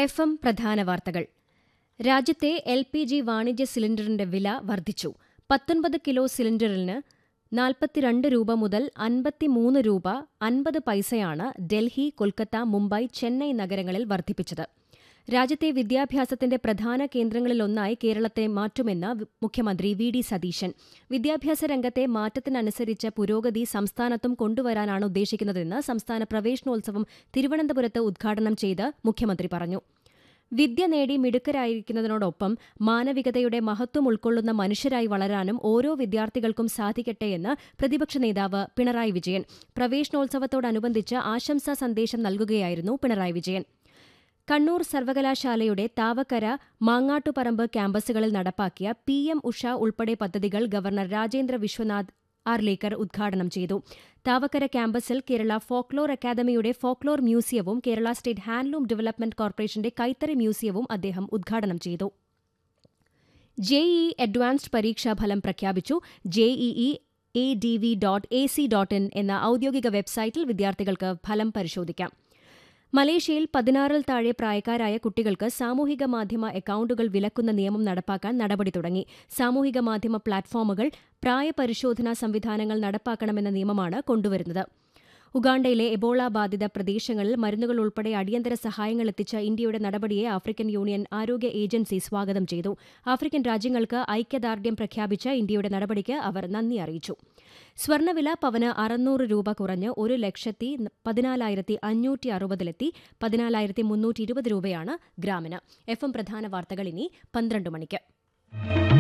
F M പ്രധാന വാർത്തകൾ രാജ്യത്തെ എൽ പി ജി വാണിജ്യ സിലിണ്ടറിന്റെ വില വർദ്ധിച്ചു പത്തൊൻപത് കിലോ സിലിണ്ടറിന് നാൽപ്പത്തിരണ്ട് രൂപ മുതൽ അൻപത്തിമൂന്ന് രൂപ അൻപത് പൈസയാണ് ഡൽഹി കൊൽക്കത്ത മുംബൈ ചെന്നൈ നഗരങ്ങളിൽ വർദ്ധിപ്പിച്ചത് രാജ്യത്തെ വിദ്യാഭ്യാസത്തിന്റെ പ്രധാന കേന്ദ്രങ്ങളിലൊന്നായി കേരളത്തെ മാറ്റുമെന്ന് മുഖ്യമന്ത്രി വി ഡി സതീശൻ വിദ്യാഭ്യാസ രംഗത്തെ മാറ്റത്തിനനുസരിച്ച പുരോഗതി സംസ്ഥാനത്തും കൊണ്ടുവരാനാണ് ഉദ്ദേശിക്കുന്നതെന്ന് സംസ്ഥാന പ്രവേശനോത്സവം തിരുവനന്തപുരത്ത് ഉദ്ഘാടനം ചെയ്ത് മുഖ്യമന്ത്രി പറഞ്ഞു വിദ്യ നേടി മിടുക്കരായിരിക്കുന്നതിനോടൊപ്പം മാനവികതയുടെ മഹത്വം ഉൾക്കൊള്ളുന്ന മനുഷ്യരായി വളരാനും ഓരോ വിദ്യാർത്ഥികൾക്കും സാധിക്കട്ടെയെന്ന് പ്രതിപക്ഷ നേതാവ് പിണറായി വിജയൻ പ്രവേശനോത്സവത്തോടനുബന്ധിച്ച് ആശംസാ സന്ദേശം നൽകുകയായിരുന്നു പിണറായി വിജയൻ കണ്ണൂർ സർവകലാശാലയുടെ താവക്കര മാങ്ങാട്ടുപറമ്പ് ക്യാമ്പസുകളിൽ നടപ്പാക്കിയ പി എം ഉഷ ഉൾപ്പെടെ പദ്ധതികൾ ഗവർണർ രാജേന്ദ്ര വിശ്വനാഥ് ആർലേക്കർ ഉദ്ഘാടനം ചെയ്തു താവക്കര ക്യാമ്പസിൽ കേരള ഫോക്ലോർ അക്കാദമിയുടെ ഫോക്ലോർ മ്യൂസിയവും കേരള സ്റ്റേറ്റ് ഹാൻഡ്ലൂം ഡെവലപ്മെന്റ് കോർപ്പറേഷന്റെ കൈത്തറി മ്യൂസിയവും അദ്ദേഹം ഉദ്ഘാടനം ചെയ്തു ജെഇഇ അഡ്വാൻസ്ഡ് പരീക്ഷാഫലം പ്രഖ്യാപിച്ചു JEE A D V dot A C dot in എന്ന ഔദ്യോഗിക വെബ്സൈറ്റിൽ വിദ്യാർത്ഥികൾക്ക് ഫലം പരിശോധിക്കാം മലേഷ്യയിൽ പതിനാറിൽ താഴെ പ്രായക്കാരായ കുട്ടികൾക്ക് സാമൂഹിക മാധ്യമ അക്കൌണ്ടുകൾ വിലക്കുന്ന നിയമം നടപ്പാക്കാൻ നടപടി തുടങ്ങി സാമൂഹിക മാധ്യമ പ്ലാറ്റ്ഫോമുകൾ പ്രായപരിശോധനാ സംവിധാനങ്ങൾ നടപ്പാക്കണമെന്ന നിയമമാണ് കൊണ്ടുവരുന്നത് ഉഗാണ്ടയിലെ എബോള ബാധിത പ്രദേശങ്ങളിൽ മരുന്നുകൾ ഉൾപ്പെടെ അടിയന്തര സഹായങ്ങൾ എത്തിച്ച ഇന്ത്യയുടെ നടപടിയെ ആഫ്രിക്കൻ യൂണിയൻ ആരോഗ്യ ഏജൻസി സ്വാഗതം ചെയ്തു ആഫ്രിക്കൻ രാജ്യങ്ങൾക്ക് ഐക്യദാർഢ്യം പ്രഖ്യാപിച്ച ഇന്ത്യയുടെ നടപടിക്ക് അവർ നന്ദി അറിയിച്ചു സ്വർണ്ണവില പവന് അറുന്നൂറ് രൂപ കുറഞ്ഞ് ഒരു ലക്ഷത്തി പതിനാലായിരത്തി അഞ്ഞൂറ്റി അറുപതിലെത്തി പതിനാലായിരത്തി മുന്നൂറ്റി ഇരുപത് രൂപയാണ് ഗ്രാമിന് എഫ് എം പ്രധാന വാർത്തകൾ ഇനി പന്ത്രണ്ട് മണിക്ക്